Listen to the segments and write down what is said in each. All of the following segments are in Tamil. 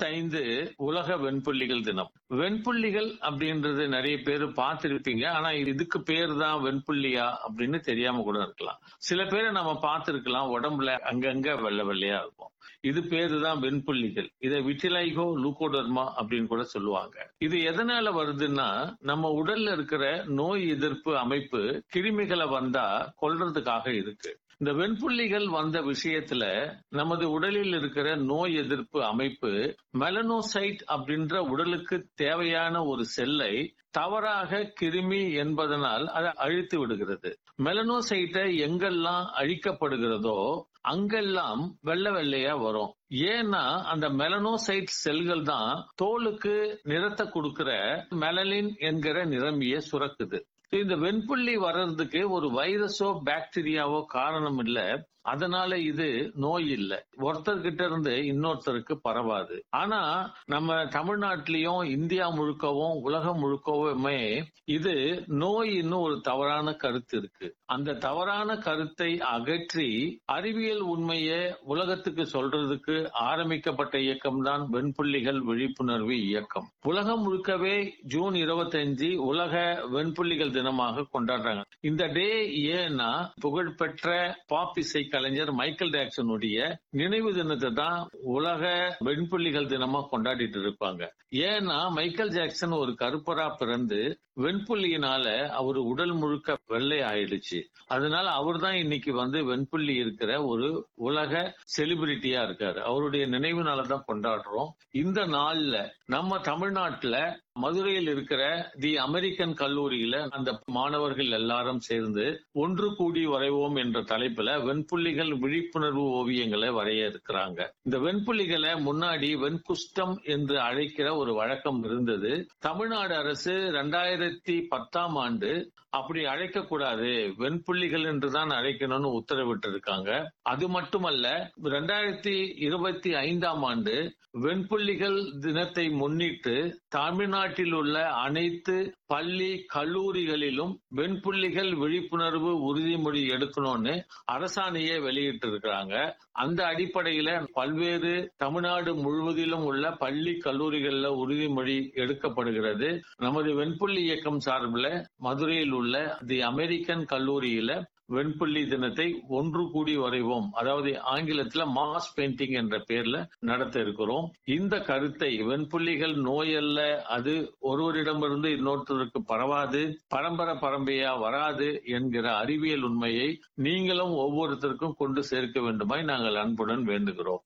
இருபத்தைந்து உலக வெண்புள்ளிகள் தினம் வெண்புள்ளிகள் அப்படின்றது நிறைய பேர் பார்த்திருப்பீங்க ஆனா இதுக்கு பேர் தான் வெண்புள்ளியா அப்படின்னு தெரியாம கூட இருக்கலாம் சில பேரை நம்ம பார்த்திருக்கலாம் உடம்புல அங்கங்க வெள்ளை வெள்ளையா இருக்கும் இது பேரு தான் வெண்புள்ளிகள் இதை விட்டிலைகோ லூகோடர்மா அப்படின்னு கூட சொல்லுவாங்க இது எதனால வருதுன்னா நம்ம உடல்ல இருக்கிற நோய் எதிர்ப்பு அமைப்பு கிருமிகளை வந்தா கொல்றதுக்காக இருக்கு இந்த வெண்புள்ளிகள் வந்த விஷயத்துல நமது உடலில் இருக்கிற நோய் எதிர்ப்பு அமைப்பு மெலனோசைட் அப்படின்ற உடலுக்கு தேவையான ஒரு செல்லை தவறாக கிருமி என்பதனால் அதை அழித்து விடுகிறது மெலனோசைட்டை எங்கெல்லாம் அழிக்கப்படுகிறதோ அங்கெல்லாம் வெள்ளை வெள்ளையா வரும் ஏன்னா அந்த மெலனோசைட் செல்கள் தான் தோலுக்கு நிறத்தை கொடுக்கிற மெலனின் என்கிற நிறமிய சுரக்குது இந்த வெண்புள்ளி வர்றதுக்கு ஒரு வைரஸோ பாக்டீரியாவோ காரணம் இல்ல அதனால இது நோய் இல்ல ஒருத்தர்கிட்ட இருந்து இன்னொருத்தருக்கு பரவாது ஆனா நம்ம தமிழ்நாட்டிலையும் இந்தியா முழுக்கவும் உலகம் முழுக்கவுமே இது நோயின்னு ஒரு தவறான கருத்து இருக்கு அந்த தவறான கருத்தை அகற்றி அறிவியல் உண்மையை உலகத்துக்கு சொல்றதுக்கு ஆரம்பிக்கப்பட்ட இயக்கம் தான் வெண்புள்ளிகள் விழிப்புணர்வு இயக்கம் உலகம் முழுக்கவே ஜூன் இருபத்தஞ்சு உலக வெண்புள்ளிகள் தினமாக கொண்டாடுறாங்க இந்த டே ஏன்னா புகழ்பெற்ற பாப் இசை கலைஞர் மைக்கேல் ஜாக்சனுடைய நினைவு தினத்தை தான் உலக வெண்புள்ளிகள் தினமா கொண்டாடிட்டு இருப்பாங்க ஏன்னா மைக்கேல் ஜாக்சன் ஒரு கருப்பரா பிறந்து வெண்புள்ளியினால அவர் உடல் முழுக்க வெள்ளை ஆயிடுச்சு அதனால அவர் தான் இன்னைக்கு வந்து வெண்புள்ளி இருக்கிற ஒரு உலக செலிபிரிட்டியா இருக்காரு அவருடைய நினைவு தான் கொண்டாடுறோம் இந்த நாள்ல நம்ம தமிழ்நாட்டுல மதுரையில் இருக்கிற தி அமெரிக்கன் கல்லூரியில அந்த மாணவர்கள் எல்லாரும் சேர்ந்து ஒன்று கூடி வரைவோம் என்ற தலைப்புல வெண்புள்ளிகள் விழிப்புணர்வு ஓவியங்களை வரைய இருக்கிறாங்க இந்த வெண்புள்ளிகளை முன்னாடி வெண்குஷ்டம் என்று அழைக்கிற ஒரு வழக்கம் இருந்தது தமிழ்நாடு அரசு ரெண்டாயிரத்தி பத்தாம் ஆண்டு அப்படி அழைக்க கூடாது வெண்புள்ளிகள் என்றுதான் அழைக்கணும்னு உத்தரவிட்டு இருக்காங்க அது மட்டுமல்ல ரெண்டாயிரத்தி இருபத்தி ஐந்தாம் ஆண்டு வெண்புள்ளிகள் தினத்தை முன்னிட்டு தமிழ்நாட்டில் உள்ள அனைத்து பள்ளி கல்லூரிகளிலும் வெண்புள்ளிகள் விழிப்புணர்வு உறுதிமொழி எடுக்கணும்னு அரசாணையை வெளியிட்டு இருக்கிறாங்க அந்த அடிப்படையில பல்வேறு தமிழ்நாடு முழுவதிலும் உள்ள பள்ளி கல்லூரிகள்ல உறுதிமொழி எடுக்கப்படுகிறது நமது வெண்புள்ளி இயக்கம் சார்பில் மதுரையில் உள்ள தி அமெரிக்கன் கல்லூரியில வெண்புள்ளி தினத்தை ஒன்று கூடி வரைவோம் அதாவது ஆங்கிலத்துல மாஸ் பெயிண்டிங் என்ற பேர்ல நடத்த இருக்கிறோம் இந்த கருத்தை வெண்புள்ளிகள் நோய் அல்ல அது ஒருவரிடமிருந்து இன்னொருத்தருக்கு பரவாது பரம்பரை பரம்பரையா வராது என்கிற அறிவியல் உண்மையை நீங்களும் ஒவ்வொருத்தருக்கும் கொண்டு சேர்க்க வேண்டுமாய் நாங்கள் அன்புடன் வேண்டுகிறோம்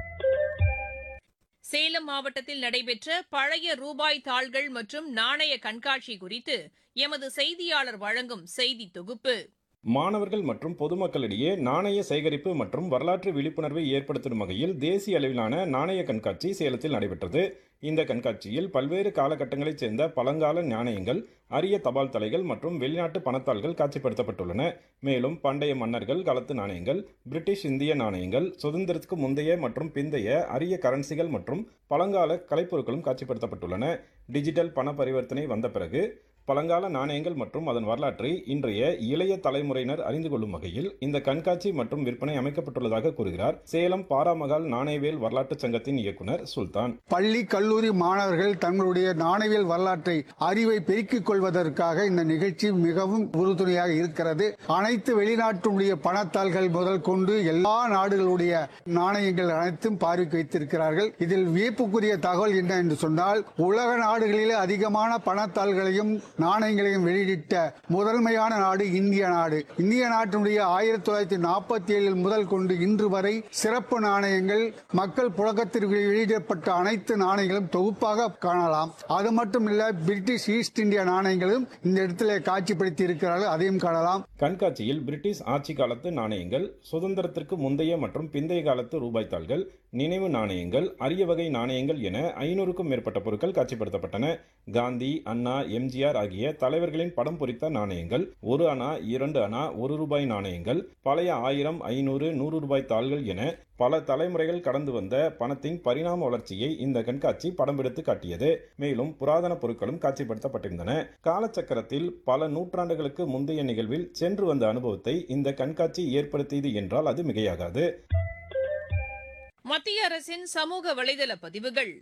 சேலம் மாவட்டத்தில் நடைபெற்ற பழைய ரூபாய் தாள்கள் மற்றும் நாணய கண்காட்சி குறித்து எமது செய்தியாளர் வழங்கும் செய்தி தொகுப்பு மாணவர்கள் மற்றும் பொதுமக்களிடையே நாணய சேகரிப்பு மற்றும் வரலாற்று விழிப்புணர்வை ஏற்படுத்தும் வகையில் தேசிய அளவிலான நாணய கண்காட்சி சேலத்தில் நடைபெற்றது இந்த கண்காட்சியில் பல்வேறு காலகட்டங்களைச் சேர்ந்த பழங்கால நாணயங்கள் அரிய தபால் தலைகள் மற்றும் வெளிநாட்டு பணத்தாள்கள் காட்சிப்படுத்தப்பட்டுள்ளன மேலும் பண்டைய மன்னர்கள் காலத்து நாணயங்கள் பிரிட்டிஷ் இந்திய நாணயங்கள் சுதந்திரத்துக்கு முந்தைய மற்றும் பிந்தைய அரிய கரன்சிகள் மற்றும் பழங்கால கலைப்பொருட்களும் காட்சிப்படுத்தப்பட்டுள்ளன டிஜிட்டல் பண பரிவர்த்தனை வந்த பிறகு பழங்கால நாணயங்கள் மற்றும் அதன் வரலாற்றை இன்றைய இளைய தலைமுறையினர் அறிந்து கொள்ளும் வகையில் இந்த கண்காட்சி மற்றும் விற்பனை அமைக்கப்பட்டுள்ளதாக கூறுகிறார் சேலம் பாராமகால் நாணயவியல் வரலாற்று சங்கத்தின் இயக்குனர் சுல்தான் பள்ளி கல்லூரி மாணவர்கள் தங்களுடைய நாணயவியல் வரலாற்றை அறிவை பெருக்கிக் கொள்வதற்காக இந்த நிகழ்ச்சி மிகவும் உறுதுணையாக இருக்கிறது அனைத்து வெளிநாட்டுடைய பணத்தாள்கள் முதல் கொண்டு எல்லா நாடுகளுடைய நாணயங்கள் அனைத்தும் பார்வைக்கு வைத்திருக்கிறார்கள் இதில் வியப்புக்குரிய தகவல் என்ன என்று சொன்னால் உலக நாடுகளிலே அதிகமான பணத்தாள்களையும் நாணயங்களையும் வெளியிட்ட முதன்மையான நாடு இந்திய நாடு இந்திய நாட்டினுடைய ஆயிரத்தி தொள்ளாயிரத்தி நாற்பத்தி ஏழில் முதல் கொண்டு இன்று வரை சிறப்பு நாணயங்கள் மக்கள் புழக்கத்திற்கு வெளியிடப்பட்ட அனைத்து நாணயங்களும் தொகுப்பாக காணலாம் அது மட்டும் இல்ல பிரிட்டிஷ் ஈஸ்ட் இந்தியா நாணயங்களும் இந்த இடத்துல காட்சிப்படுத்தி இருக்கிறார்கள் அதையும் காணலாம் கண்காட்சியில் பிரிட்டிஷ் ஆட்சி காலத்து நாணயங்கள் சுதந்திரத்திற்கு முந்தைய மற்றும் பிந்தைய காலத்து ரூபாய் தாள்கள் நினைவு நாணயங்கள் அரிய வகை நாணயங்கள் என ஐநூறுக்கும் மேற்பட்ட பொருட்கள் காட்சிப்படுத்தப்பட்டன காந்தி அண்ணா எம்ஜிஆர் ஆகிய தலைவர்களின் படம் பொறித்த நாணயங்கள் ஒரு அணா இரண்டு அணா ஒரு ரூபாய் நாணயங்கள் பழைய ஆயிரம் ஐநூறு நூறு ரூபாய் தாள்கள் என பல தலைமுறைகள் கடந்து வந்த பணத்தின் பரிணாம வளர்ச்சியை இந்த கண்காட்சி படம் எடுத்து காட்டியது மேலும் புராதன பொருட்களும் காட்சிப்படுத்தப்பட்டிருந்தன காலச்சக்கரத்தில் பல நூற்றாண்டுகளுக்கு முந்தைய நிகழ்வில் சென்று வந்த அனுபவத்தை இந்த கண்காட்சி ஏற்படுத்தியது என்றால் அது மிகையாகாது மத்திய அரசின் சமூக வலைதள பதிவுகள்